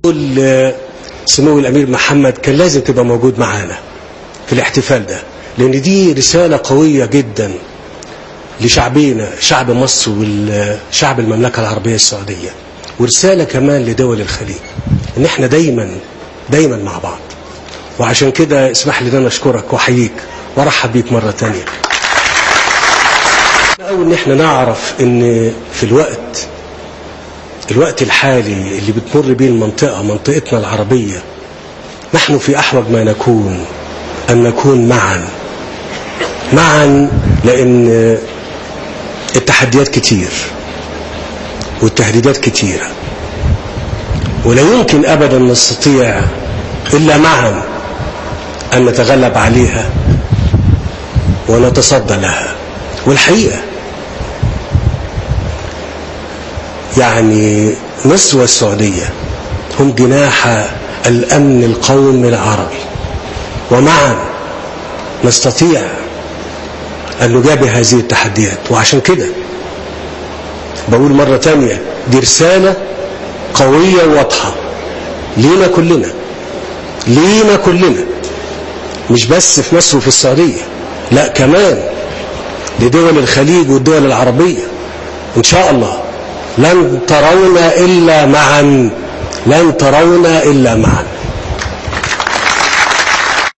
كل سمو الأمير محمد كان لازم تبقى موجود معانا في الاحتفال ده لأن دي رسالة قوية جدا لشعبنا شعب مصر والشعب المملكة العربية السعودية ورسالة كمان لدول الخليج ان احنا دايما دايما مع بعض وعشان كده اسمح لي ان انا اشكرك واحييك وارحب بيك مرة تانية او ان احنا نعرف ان في الوقت الوقت الحالي اللي بتمر به المنطقة منطقتنا العربية نحن في أحوج ما نكون أن نكون معا معا لأن التحديات كتير والتهديدات كتيرة ولا يمكن أبدا نستطيع إلا معا أن نتغلب عليها ونتصدى لها والحقيقة يعني مصر والسعودية هم جناح الأمن القومي العربي ومعا نستطيع أن نجابه هذه التحديات وعشان كده بقول مرة تانية دي رسالة قوية وواضحة لينا كلنا لينا كلنا مش بس في مصر وفي السعودية لا كمان لدول الخليج والدول العربية إن شاء الله لن ترون إلا معا لن ترون إلا معا